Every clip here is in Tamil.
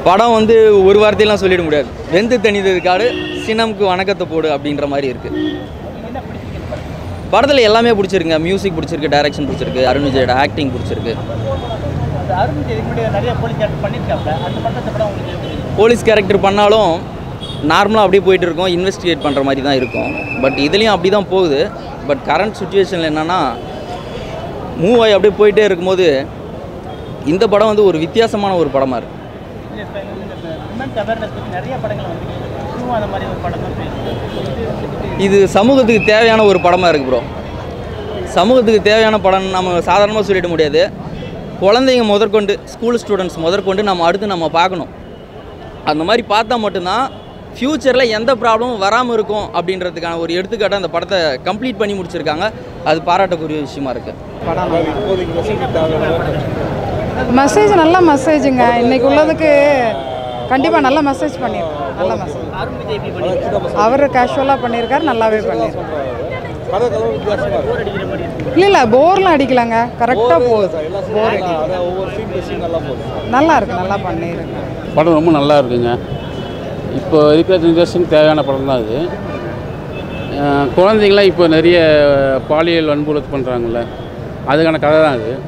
படம் வந்து ஒரு வார்த்தையெல்லாம் சொல்லிட முடியாது வெந்து தணிந்தது காடு சினம்க்கு வணக்கத்தை போடு அப்படின்ற மாதிரி இருக்குது படத்தில் எல்லாமே பிடிச்சிருங்க மியூசிக் பிடிச்சிருக்கு டைரக்ஷன் பிடிச்சிருக்கு அருண் விஜயோட ஆக்டிங் பிடிச்சிருக்கு அருண் விஜய் இதுக்கு முன்னாடி நிறைய போலீஸ் கேரக்டர் பண்ணியிருக்காப்ல அந்த படத்தை படம் உங்களுக்கு எப்படி இருக்கு? போலீஸ் கேரக்டர் பண்ணாலும் நார்மலாக அப்படியே போயிட்டு இருக்கோம் இன்வெஸ்டிகேட் பண்ணுற மாதிரி தான் இருக்கும் பட் இதுலேயும் அப்படி தான் போகுது பட் கரண்ட் சுச்சுவேஷனில் என்னென்னா மூவ் ஆகி அப்படியே போயிட்டே இருக்கும்போது இந்த படம் வந்து ஒரு வித்தியாசமான ஒரு படமாக இருக்குது இல்ல, இப்ப இந்த விமன்ஸ் அவேர்னஸ் பற்றி நிறைய படங்கள் வந்து இன்னும் அந்த மாதிரி ஒரு படம் தான் பேசுது இது சமூகத்துக்கு தேவையான ஒரு படமாக இருக்குது ப்ரோ சமூகத்துக்கு தேவையான படம் நம்ம சாதாரணமாக சொல்லிட முடியாது குழந்தைங்க முதற்கொண்டு ஸ்கூல் ஸ்டூடெண்ட்ஸ் முதற்கொண்டு நம்ம அடுத்து நம்ம பார்க்கணும் அந்த மாதிரி பார்த்தா மட்டும்தான் ஃப்யூச்சரில் எந்த ப்ராப்ளமும் வராமல் இருக்கும் அப்படின்றதுக்கான ஒரு எடுத்துக்காட்டை அந்த படத்தை கம்ப்ளீட் பண்ணி முடிச்சிருக்காங்க அது பாராட்டக்கூடிய விஷயமா இருக்குது மெசேஜ் நல்ல மெசேஜுங்க இன்னைக்கு உள்ளதுக்கு கண்டிப்பாக நல்ல மெசேஜ் பண்ணியிருக்காரு நல்ல மெசேஜ் அருண் விஜய் எப்படி பண்ணியிருக்காரு அவர் கேஷுவலாக பண்ணியிருக்காரு நல்லாவே பண்ணியிருக்காரு போர் அடிக்கிற மாதிரி இருக்கு இல்லை இல்லை போர்லாம் அடிக்கலங்க கரெக்டாக போகுது போர் நல்லா இருக்கு நல்லா பண்ணியிருக்காங்க படம் ரொம்ப நல்லா இருக்குங்க இப்போ இருக்கிற ஜென்ரேஷனுக்கு தேவையான படம் தான் அது அஹ் குழந்தைங்களாம் இப்போ நிறைய பாலியல் வன்புறுத்து பண்ணுறாங்கல்ல அதுக்கான கதை தான் அது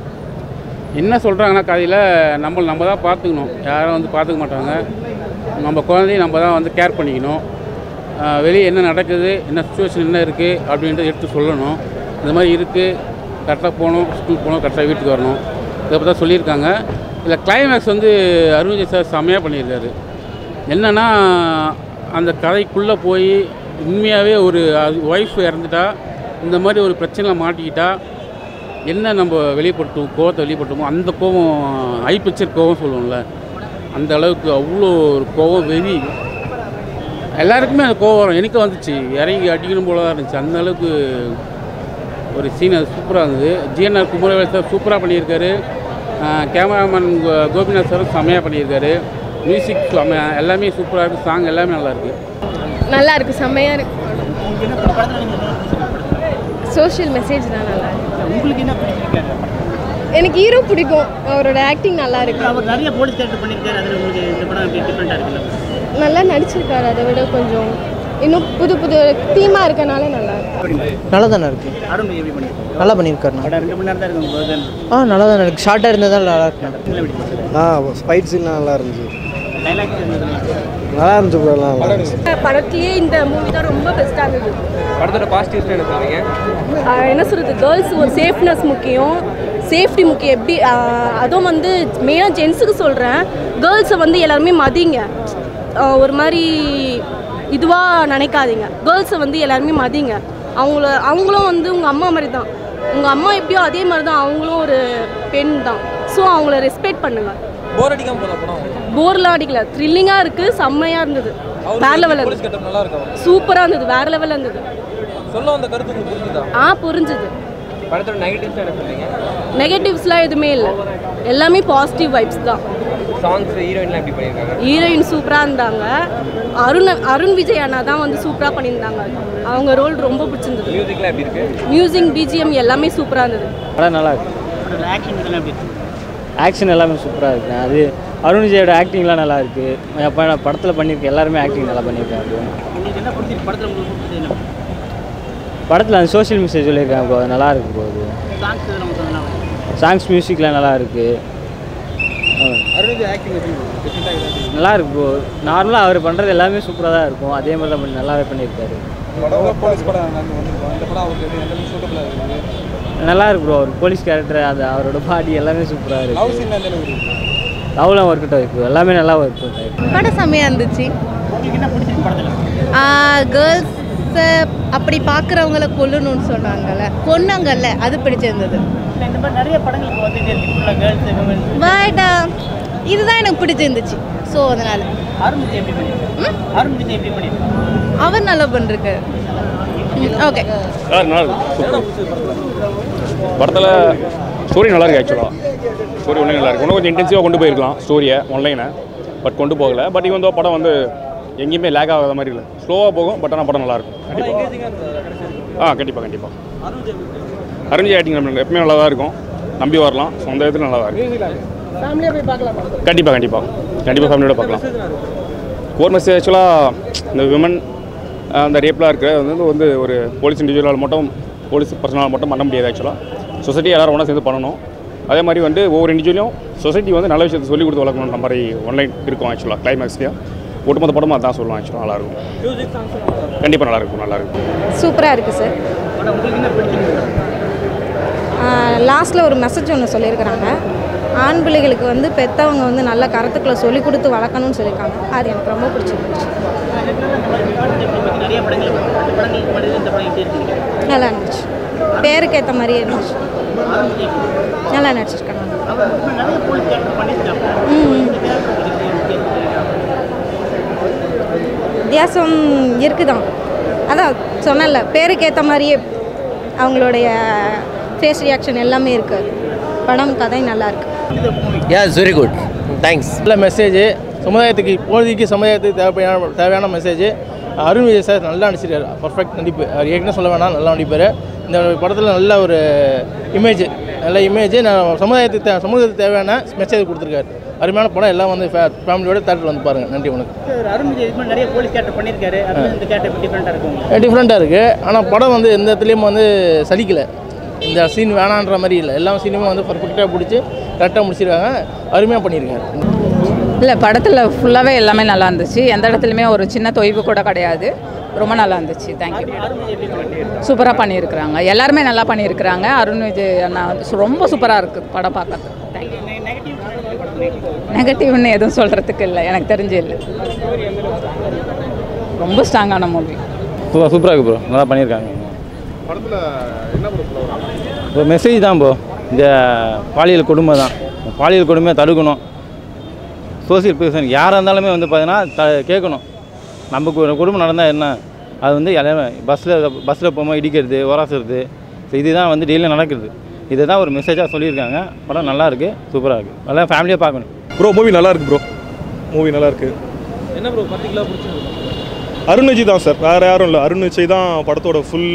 என்ன சொல்கிறாங்கன்னா கதையில் நம்ம நம்ம தான் பார்த்துக்கணும் யாரும் வந்து பார்த்துக்க மாட்டாங்க நம்ம குழந்தைய நம்ம தான் வந்து கேர் பண்ணிக்கணும் அஹ் வெளியே என்ன நடக்குது என்ன சுச்சுவேஷன் என்ன இருக்குது அப்படின்றத எடுத்து சொல்லணும் இந்த மாதிரி இருக்குது கரெக்டாக போகணும் ஸ்கூல் போகணும் கரெக்டாக வீட்டுக்கு வரணும் இதை பற்றி தான் சொல்லியிருக்காங்க இதில் கிளைமேக்ஸ் வந்து அருண் விஜய் சார் செம்மையாக பண்ணியிருக்காரு என்னென்னா அந்த கதைக்குள்ளே போய் உண்மையாகவே ஒரு ஒய்ஃப் இறந்துட்டா இந்த மாதிரி ஒரு பிரச்சனையில் மாட்டிக்கிட்டா என்ன நம்ம வெளிப்படுத்துவோம் கோவத்தை வெளிப்படுத்துவோம் அந்த கோவம் ஐ பிக்சர் கோவம் சொல்லுவோம்ல அந்த அளவுக்கு அவ்வளோ ஒரு கோவம் வெறி எல்லாருக்குமே அந்த கோவம் வரும் எனக்கு வந்துச்சு இறங்கி அடிக்கணும் போல தான் இருந்துச்சு அந்த அளவுக்கு ஒரு சீன் அது சூப்பராக இருந்தது ஜிஎன்ஆர் குமரவேல் சார் சூப்பராக பண்ணியிருக்காரு கேமராமேன் கோபிநாத் சாரும் செம்மையாக பண்ணியிருக்காரு மியூசிக் செம்ம எல்லாமே சூப்பராக இருக்குது சாங் எல்லாமே நல்லா இருக்குது நல்லா இருக்கு செம்மையா இருக்கு உங்களுக்கு என்ன இந்த படத்தில் நீங்கள் என்ன பிடிச்சிருக்கு சோஷியல் மெசேஜ் தான் நல்லா இருக்கு உங்களுக்கு என்ன பிடிச்சிருக்காரு எனக்கு ஹீரோ பிடிக்கும் அவரோட ஆக்டிங் நல்லா இருக்கு அவர் நிறைய போலீஸ் கேரக்டர் பண்ணியிருக்காரு அதில் உங்களுக்கு இந்த படம் எப்படி டிஃப்ரெண்ட்டாக இருக்குல்ல நல்லா நடிச்சிருக்காரு அதை விட கொஞ்சம் இன்னும் புது புது தீமா இருக்கனால நல்லா இருக்கு நல்லா தானே இருக்கு அருண் விஜய் எப்படி பண்ணியிருக்காரு நல்லா பண்ணியிருக்காருண்ணா படம் ரெண்டு மணி நேரம் தான் இருக்கு உங்களுக்கு ஆ நல்லா தானே இருக்கு ஷார்ட்டாக இருந்தால் தான் நல்லா இருக்கு இல்லை எப்படி பிடிச்சிருக்கு ஆ ஃபைட் சீன்லாம் நல்லா இருந்துச்சு டைலாக் நல்லா இருந்துச்சு bro, எல்லாம் நல்லா இருந்துச்சு படத்துலயே இந்த மூவி தான் ரொம்ப பெஸ்ட்டாக இருந்தது படத்தோட பாசிட்டிவ்ஸ் என்ன சொல்லுவீங்க ஆஹ் என்ன சொல்கிறது கேர்ள்ஸ் ஒரு சேஃப்னஸ் முக்கியம் சேஃப்டி முக்கியம் எப்படி ஆஹ் அதுவும் வந்து மெயினாக ஜென்ஸுக்கு சொல்கிறேன் கேர்ள்ஸை வந்து எல்லாருமே மதிங்க ஆஹ் ஒரு மாதிரி இதுவாக நினைக்காதீங்க கேர்ள்ஸை வந்து எல்லாருமே மதிங்க அவங்கள அவங்களும் வந்து உங்கள் அம்மா மாதிரி தான் உங்கள் அம்மா எப்படியோ அதே மாதிரி தான் அவங்களும் ஒரு பெண் தான் ஸோ அவங்கள ரெஸ்பெக்ட் பண்ணுங்கள் போர் அடிக்காம போதா படம் போர்லாம் அடிக்கல த்ரில்லிங்காக இருக்குது செம்மையாக இருந்தது வேற லெவலில் இருந்தது கட்டம் நல்லா இருக்கும் சூப்பராக இருந்தது வேற லெவலில் இருந்தது சொல்ல வந்த கருத்து உங்களுக்கு புரிஞ்சுதா ஆ புரிஞ்சுது படத்தோட நெகட்டிவ்ஸ் என்ன சொல்றீங்க நெகட்டிவ்ஸ்லாம் எதுவுமே இல்லை எல்லாமே பாசிட்டிவ் வைப்ஸ் தான் சாங்ஸ் ஹீரோயின்லாம் எப்படி பண்ணியிருக்காங்க ஹீரோயின் சூப்பராக இருந்தாங்க அருண் அருண் விஜய் அண்ணா தான் வந்து சூப்பராக பண்ணியிருந்தாங்க அவங்க ரோல் ரொம்ப பிடிச்சிருந்தது மியூசிக்லாம் எப்படி இருக்கு மியூசிக் பிஜிஎம் எல்லாமே சூப்பராக இருந்தது படம் நல்லா இருக்கு ஆக்ஷன் இதெல்லாம் எப்படி இருக்கு ஆக்ஷன் எல்லாமே சூப்பராக இருக்கு அது அருண் விஜயோட ஆக்டிங்லாம் நல்லா இருக்கு ப- படத்தில் பண்ணியிருக்க எல்லாருமே ஆக்டிங் நல்லா பண்ணியிருக்காங்க உங்களுக்கு என்ன பிடிச்சிருக்கு படத்தில் உங்களுக்கு பிடிச்சது என்ன படத்தில் அந்த சோஷியல் மெசேஜ் சொல்லியிருக்காங்க bro, அது நல்லா இருக்கு போகுது சாங்ஸ் நம்ம சொன்னா சாங்ஸ் மியூசிக்லாம் நல்லா இருக்கு நல்லா இருக்கு ப்ரோ நார்மலாக அவர் பண்ணுறது எல்லாமே சூப்பராக தான் இருக்கும் அதே மாதிரி தான் பண்ணி நல்லாவே பண்ணியிருக்காரு நல்லா இருக்கு ப்ரோ அவர் போலீஸ் கேரக்டர் அது அவரோட பாடி எல்லாமே சூப்பராக இருக்கு லவ்லாம் ஒர்க் அவுட் ஆயிருக்கு எல்லாமே நல்லா ஒர்க் அவுட் ஆயிருக்கு படம் செம்மையாக இருந்துச்சு உங்களுக்கு என்ன பிடிச்சிருக்கு படத்தில் கேர்ள்ஸை அப்படி பார்க்குறவங்கள கொல்லணும்னு சொன்னாங்கல்ல கொன்னாங்கல்ல அது பிடிச்சிருந்தது இல்லை இந்த மாதிரி நிறைய படங்கள் இப்போ வந்துட்டே இருக்கு ஃபுல்லாக கேர்ள்ஸ் விமன் பட் இதுதான் எனக்கு பிடிச்சிருந்துச்சு ஸோ அதனால் அருண் விஜய் எப்படி பண்ணியிருக்காரு அருண் விஜய் எப்படி பண்ணியிருக்காரு அவர் நல்லா பண்ணிருக்காரு ஓகே படத்தில் ஸ்டோரி நல்லா இருக்கு ஆக்சுவலாக ஸ்டோரி ஒன்றும் நல்லா இருக்கு இன்னும் கொஞ்சம் இன்டென்சிவாக கொண்டு போயிருக்கலாம் ஸ்டோரியை ஒன்லைனை பட் கொண்டு போகல பட் இவன் வந்து படம் வந்து எங்கேயுமே லேக் ஆகாத மாதிரி இல்லை ஸ்லோவாக போகும் பட் ஆனால் படம் நல்லா இருக்கும் கண்டிப்பாக ஆ கண்டிப்பாக கண்டிப்பாக அருண்ஜி ஆக்டிங் எப்பவுமே நல்லா தான் இருக்கும் நம்பி வரலாம் சொந்த இடத்துல நல்லா தான் இருக்கும் ஃபேமிலியாக போய் பார்க்கலாமா கண்டிப்பாக கண்டிப்பாக கண்டிப்பாக ஃபேமிலியோட பார்க்கலாம் கோர் மெசேஜ் ஆக்சுவலாக இந்த விமன் அந்த ரேப்லாம் இருக்கிற வந்து வந்து ஒரு போலீஸ் இண்டிவிஜுவலால் மட்டும் போலீஸ் பர்சனால் மட்டும் பண்ண முடியாது ஆக்சுவலாக சொசைட்டி எல்லாரும் ஒன்றா சேர்ந்து பண்ணணும் அதே மாதிரி வந்து ஒவ்வொரு இண்டிவிஜுவலும் சொசைட்டி வந்து நல்ல விஷயத்தை சொல்லிக் கொடுத்து வளர்க்கணுன்ற மாதிரி ஒன்லைன் இருக்கும் ஆக்சுவலாக கிளைமேக்ஸ்லேயே ஒட்டுமொத்த படமும் அதான் சொல்லலாம் ஆக்சுவலாக நல்லாயிருக்கும் மியூசிக் சாங்ஸ் கண்டிப்பாக நல்லாயிருக்கும் நல்லாயிருக்கும் சூப்பராக இருக்குது சார் படம் உங்களுக்கு என்ன பிடிச்சிருக்கு லாஸ்ட்டில் ஒரு மெசேஜ் ஒன்று சொல்லியிருக்கிறாங்க ஆண் பிள்ளைகளுக்கு வந்து பெற்றவங்க வந்து நல்ல கருத்துக்களை சொல்லி கொடுத்து வளர்க்கணும்னு சொல்லியிருக்காங்க அது எனக்கு ரொம்ப பிடிச்சிருந்துச்சு நிறைய படங்கள் வருது. அந்த படங்களுக்கு மட்டும் இந்த படம் எப்படி இருக்கு நல்லா இருந்துச்சு பேருக்கு ஏற்ற மாதிரியே இருந்துச்சு நல்லா நடிச்சிருக்காங்க அவர் நிறைய போலீஸ் கேரக்டர் பண்ணியிருக்காங்க ம் ம். இந்த கேரக்டர் உங்களுக்கு எப்படி இருக்கு? வித்தியாசம் இருக்குதான் அதான் சொன்னல பேருக்கு ஏற்ற மாதிரியே அவங்களுடைய ஃபேஸ் ரியாக்ஷன் எல்லாமே இருக்குது படம் கதை நல்லா இருக்கு yeah it's very good thanks நல்ல மெசேஜ் சமுதாயத்துக்கு இப்போதைக்கு சமுதாயத்துக்கு தேவையான தேவையான மெசேஜ் அருண் விஜய் சார் நல்லா நடிச்சிருக்காரு பர்ஃபெக்ட் நடிப்பு அவர் ஏற்கனவே சொல்ல வேணாம் நல்லா நடிப்பார் இந்த படத்தில் நல்ல ஒரு இமேஜ் நல்ல இமேஜ் நான் சமுதாயத்துக்கு தே சமூகத்துக்கு தேவையான மெசேஜ் கொடுத்துருக்காரு அருமையான படம் எல்லாம் வந்து ஃபேமிலியோட தேட்டரில் வந்து பாருங்கள் நன்றி வணக்கம் சார் அருண் விஜய் இதுக்கு முன்னாடி நிறைய போலீஸ் கேரக்டர் பண்ணியிருக்காரு அது இந்த கேரக்டர் டிஃப்ரெண்ட்டாக இருக்கும் டிஃப்ரெண்ட்டாக இருக்குது ஆனால் படம் வந்து எந்த இடத்துலையும் வந்து சலிக்கலை இந்த சீன் வேணான்ற மாதிரி இல்லை எல்லா சீனுமே வந்து பர்ஃபெக்டாக பிடிச்சி கரெக்டாக முடிச்சிருக்காங்க அருமையாக பண்ணியிருக்காரு இல்லை படத்தில் ஃபுல்லாகவே எல்லாமே நல்லா இருந்துச்சு எந்த இடத்துலையுமே ஒரு சின்ன தொய்வு கூட கிடையாது ரொம்ப நல்லா இருந்துச்சு தேங்க்யூ அருண் விஜய் எப்படி பண்ணியிருக்காரு சூப்பராக பண்ணியிருக்கிறாங்க எல்லாருமே நல்லா பண்ணியிருக்கிறாங்க அருண் விஜய் அண்ணா வந்து சு- ரொம்ப சூப்பராக இருக்குது படம் பார்க்கறதுக்கு தேங்க்யூ நெகட்டிவ்னு எதுவும் சொல்கிறதுக்கு இல்லை எனக்கு தெரிஞ்சு இல்லை ரொம்ப ஸ்ட்ராங்கான மூவி சூப்பர் சூப்பராக இருக்குது ப்ரோ நல்லா பண்ணியிருக்காங்க இப்போ மெசேஜ் தான் ப்ரோ இந்த பாலியல் கொடுமை தான் பாலியல் கொடுமையை தடுக்கணும் சோசியல் பர்சன் யாராக இருந்தாலுமே வந்து பார்த்தீங்கன்னா த கேட்கணும் நமக்கு ஒரு குடும்பம் நடந்தால் என்ன அது வந்து எல்லாமே பஸ்ஸில் பஸ்ஸில் போகும்போது இடிக்கிறது உராசுறது ஸோ இதுதான் வந்து டெய்லியும் நடக்குது இதை தான் ஒரு மெசேஜாக சொல்லியிருக்காங்க படம் நல்லா இருக்குது சூப்பராக இருக்குது எல்லாம் ஃபேமிலியாக பார்க்கணும் ப்ரோ மூவி நல்லா இருக்கு ப்ரோ மூவி நல்லா இருக்கு என்ன ப்ரோ பர்டிகுலராக பிடிச்சிருக்கு அருண் விஜய் தான் சார் வேறு யாரும் இல்லை அருண் விஜய் தான் படத்தோட ஃபுல்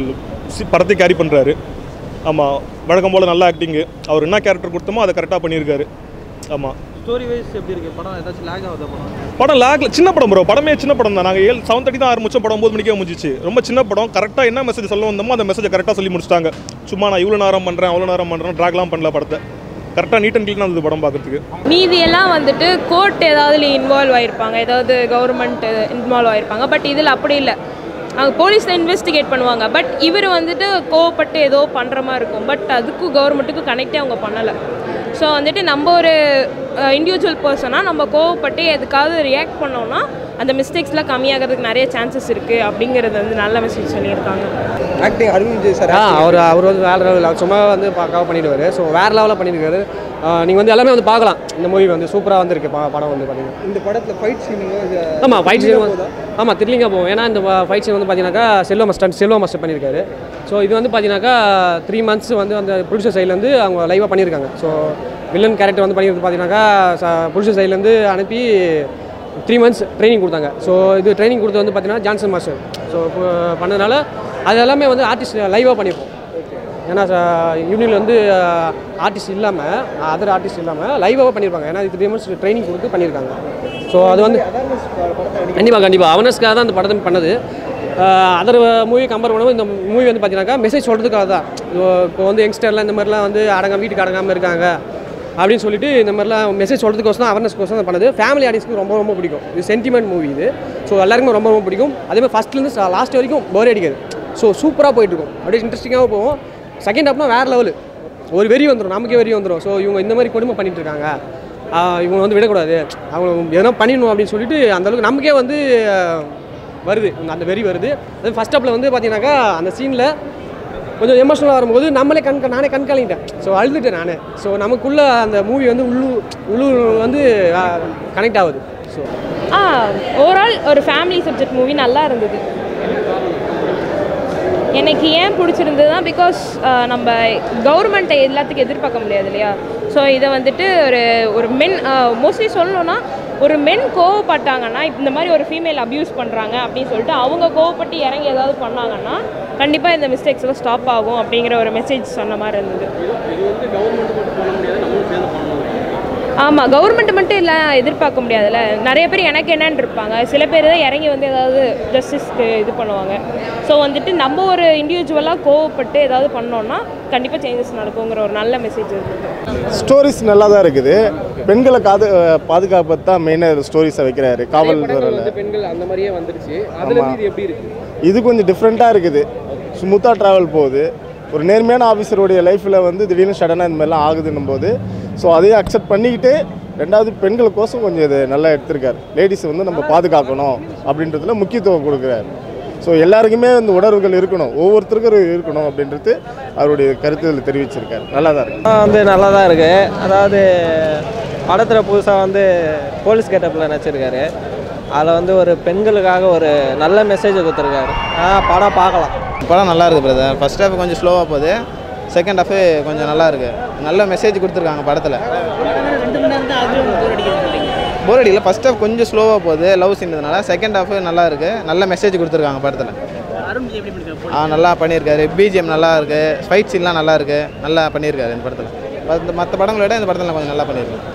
படத்தை கேரி பண்ணுறாரு ஆமாம் வழக்கம் போல் நல்ல ஆக்டிங்கு அவர் என்ன கேரக்டர் கொடுத்தோமோ அதை கரெக்டாக பண்ணியிருக்காரு ஆமாம் ஸ்டோரி வைஸ் எப்படி இருக்கு படம் ஏதாச்சும் லேக் ஆகுதா படம் படம் லேக்ல சின்ன படம் ப்ரோ படமே சின்ன படம் தான் நாங்கள் ஏழு செவன் தேர்ட்டி தான் ஆரம்பிச்சோம் படம் ஒம்பது மணிக்கே முடிஞ்சிச்சு ரொம்ப சின்ன படம் கரெக்டாக என்ன மெசேஜ் சொல்ல வந்தோமோ அந்த மெசேஜை கரெக்டாக சொல்லி முடிச்சிட்டாங்க சும்மா நான் இவ்வளோ நேரம் பண்ணுறேன் அவ்வளோ நேரம் பண்ணுறேன் ட்ராக்லாம் பண்ணல படத்தை கரெக்டாக நீட் அண்ட் க்ளீனாக இருந்தது படம் பார்க்கறதுக்கு மீதி எல்லாம் வந்துட்டு கோர்ட் ஏதாவது இன்வால்வ் ஆயிருப்பாங்க ஏதாவது கவர்மெண்ட் இன்வால்வ் ஆயிருப்பாங்க பட் இதில் அப்படி இல்லை அவங்க போலீஸில் இன்வெஸ்டிகேட் பண்ணுவாங்க பட் இவர் வந்துட்டு கோவப்பட்டு ஏதோ பண்ணுற மாதிரி இருக்கும் பட் அதுக்கும் கவர்மெண்ட்டுக்கும் கனெக்டே அவங்க பண்ணலை ஸோ வந்துட்டு நம்ம ஒரு இண்டிவிஜுவல் பர்சனாக நம்ம கோவப்பட்டு எதுக்காவது ரியாக்ட் பண்ணோம்னா அந்த மிஸ்டேக்ஸ்லாம் கம்மியாகிறதுக்கு நிறைய சான்சஸ் இருக்குது அப்படிங்கிறது வந்து நல்ல மெசேஜ் சொல்லியிருக்காங்க ஆக்டிங் அருண் விஜய் சார் ஆ அவர் அவர் வந்து வேறு லெவலில் சும்மா வந்து கவர் பண்ணிடுவார் ஸோ வேறு லெவலில் பண்ணியிருக்காரு நீங்கள் வந்து எல்லாமே வந்து பார்க்கலாம் இந்த மூவி வந்து சூப்பராக வந்திருக்கு பா படம் வந்து பார்த்தீங்கன்னா இந்த படத்தில் ஃபைட் சீனுங்க ஆமாம் ஃபைட் சீன் ஆமாம் த்ரில்லிங்காக போகும் ஏன்னா இந்த ஃபைட் சீன் வந்து பார்த்தீங்கன்னாக்கா செல்வ மஸ்டர் செல்வ மஸ்டர் பண்ணியிருக்காரு ஸோ இது வந்து பார்த்தீங்கன்னாக்கா த்ரீ மந்த்ஸ் வந்து அந்த ப்ரொடியூசர் சைட்லேருந்து அவங்க லைவாக பண்ணியிருக்காங்க ஸோ வில்லன் கேரக்டர் வந்து பண்ணியிருக்கிறது பார்த்தீங்கன்னாக்கா ப்ரொடியூசர் சைட்லேருந்து அனுப்பி த்ரீ மந்த்ஸ் ட்ரைனிங் கொடுத்தாங்க ஸோ இது ட்ரைனிங் கொடுத்தது வந்து பார்த்தீங்கன்னா ஜான்சன் மாஸ்டர் ஸோ பண்ணதுனால அது எல்லாமே வந்து ஆர்டிஸ்ட் லைவாக பண்ணியிருப்போம் ஏன்னா யூனியனில் வந்து ஆர்டிஸ்ட் இல்லாமல் அதர் ஆர்டிஸ்ட் இல்லாமல் லைவாக பண்ணியிருப்பாங்க ஏன்னா இது த்ரீ மந்த்ஸ் ட்ரைனிங் கொடுத்து பண்ணியிருக்காங்க ஸோ அது வந்து கண்டிப்பாக கண்டிப்பாக அவனஸ்க்காக தான் அந்த படத்தை பண்ணது அதர் மூவி கம்பேர் பண்ணும்போது இந்த மூவி வந்து பார்த்தீங்கன்னாக்கா மெசேஜ் சொல்கிறதுக்காக தான் இப்போ வந்து யங்ஸ்டர்லாம் இந்த மாதிரிலாம் வந்து அடங்க வீட்டுக்கு அடங்காமல் இருக்காங்க அப்படின்னு சொல்லிட்டு இந்த மாதிரிலாம் மெசேஜ் சொல்கிறதுக்கோசம் அவேர்னஸ் கோசம் தான் பண்ணது ஃபேமிலி ஆடியன்ஸ்க்கு ரொம்ப ரொம்ப பிடிக்கும் இது சென்டிமெண்ட் மூவி இது ஸோ எல்லாருக்குமே ரொம்ப ரொம்ப பிடிக்கும் அதே மாதிரி ஃபஸ்ட்லேருந்து லாஸ்ட் வரைக்கும் போர் அடிக்காது ஸோ சூப்பராக போயிட்டு இருக்கும் அப்படியே இன்ட்ரெஸ்டிங்காகவும் போகும் செகண்ட் ஹாப்னா வேறு லெவலு ஒரு வெறி வந்துடும் நமக்கே வெறி வந்துடும் ஸோ இவங்க இந்த மாதிரி கொடுமை பண்ணிட்டு இருக்காங்க ஆஹ் இவங்க வந்து விடக்கூடாது அவங்க எதனா பண்ணிடணும் அப்படின்னு சொல்லிட்டு அந்த அளவுக்கு நமக்கே வந்து ஆஹ், வருது அந்த வெறி வருது அது ஃபஸ்ட் ஹாப்பில் வந்து பார்த்தீங்கன்னாக்கா அந்த சீனில் கொஞ்சம் எமோஷனலாக வரும்போது நம்மளே கண் நானே கண் கலங்கிட்டேன் ஸோ அழுதுட்டேன் நானே ஸோ நமக்குள்ளே அந்த மூவி வந்து உள்ளு உள்ளூர் வந்து கனெக்ட் ஆகுது ஸோ ஆ ஓவரால் ஒரு ஃபேமிலி சப்ஜெக்ட் மூவி நல்லா இருந்தது எனக்கு ஏன் பிடிச்சிருந்ததுன்னா பிகாஸ் நம்ம கவர்மெண்ட்டை எல்லாத்துக்கும் எதிர்பார்க்க முடியாது இல்லையா ஸோ இதை வந்துட்டு ஒரு ஒரு மென் மோஸ்ட்லி சொல்லணும்னா ஒரு மென் கோவப்பட்டாங்கன்னா இந்த மாதிரி ஒரு ஃபீமேல் அப்யூஸ் பண்ணுறாங்க அப்படின்னு சொல்லிட்டு அவங்க கோவப்பட்டு இறங்கி ஏதாவது பண்ணாங்கன்னா கண்டிப்பாக இந்த மிஸ்டேக்ஸ் எல்லாம் ஸ்டாப் ஆகும் அப்படிங்கிற ஒரு மெசேஜ் சொன்ன மாதிரி இருந்தது ஆமாம் கவர்மெண்ட் மட்டும் இல்லை எதிர்பார்க்க முடியாதுல்ல நிறைய பேர் எனக்கு என்னன்னு இருப்பாங்க சில பேர் தான் இறங்கி வந்து ஏதாவது ஜஸ்டிஸ்க்கு இது பண்ணுவாங்க ஸோ வந்துட்டு நம்ம ஒரு இண்டிவிஜுவலாக கோவப்பட்டு ஏதாவது பண்ணோம்னா கண்டிப்பாக சேஞ்சஸ் நடக்குங்கிற ஒரு நல்ல மெசேஜ் இருக்குது ஸ்டோரிஸ் நல்லா தான் இருக்குது பெண்களை காது பாதுகாப்பு தான் மெயினாக ஸ்டோரிஸை வைக்கிறாரு காவல்துறையில் வந்து பெண்கள் அந்த மாதிரியே வந்துருச்சு அதுல இருந்து இது எப்படி இருக்கு இது கொஞ்சம் டிஃப்ரெண்ட்டாக இருக்குது ஸ்மூத்தாக ட்ராவல் போகுது ஒரு நேர்மையான ஆஃபீஸருடைய லைஃப்பில் வந்து திடீர்னு சடனாக இந்த மாதிரிலாம் ஆகுதுன்னும் போது ஸோ அதையும் அக்செப்ட் பண்ணிக்கிட்டு ரெண்டாவது பெண்களுக்கோசம் கொஞ்சம் இது நல்லா எடுத்திருக்காரு லேடிஸை வந்து நம்ம பாதுகாக்கணும் அப்படின்றதுல முக்கியத்துவம் கொடுக்குறாரு ஸோ எல்லாருக்குமே இந்த உணர்வுகள் இருக்கணும் ஒவ்வொருத்தருக்கும் இருக்கணும் அப்படின்றது அவருடைய கருத்துக்கள் தெரிவிச்சிருக்காரு நல்லா தான் இருக்கு வந்து நல்லா தான் இருக்குது அதாவது படத்தில் புதுசாக வந்து போலீஸ் கேட்டப்பில் நடிச்சிருக்காரு அதில் வந்து ஒரு பெண்களுக்காக ஒரு நல்ல மெசேஜ் கொடுத்துருக்காரு ஆ படம் பார்க்கலாம் படம் நல்லா இருக்குது பிரதர் ஃபர்ஸ்ட் ஹாஃப் கொஞ்சம் ஸ்லோவாக போகுது செகண்ட் ஹாஃபு கொஞ்சம் நல்லா இருக்கு நல்ல மெசேஜ் கொடுத்துருக்காங்க படத்தில் ரெண்டு மணி நேரம் தான் அதுவே உங்களுக்கு போர் அடிக்குதுன்னு சொல்றீங்க போர் அடிக்கல ஃபர்ஸ்ட் ஹாஃப் கொஞ்சம் ஸ்லோவாக போகுது லவ் சீன்றதுனால செகண்ட் ஹாஃப் நல்லா இருக்கு நல்ல மெசேஜ் கொடுத்துருக்காங்க படத்தில் அருண் விஜய் எப்படி பண்ணிருக்காரு ஆ நல்லா பண்ணியிருக்காரு பிஜிஎம் நல்லா இருக்கு ஃபைட் சீன்லாம் நல்லா இருக்கு நல்லா பண்ணியிருக்காரு இந்த படத்தில் மற்ற படங்களை விட இந்த படத்தில் கொஞ்சம் நல்லா பண்ணியிருக்காரு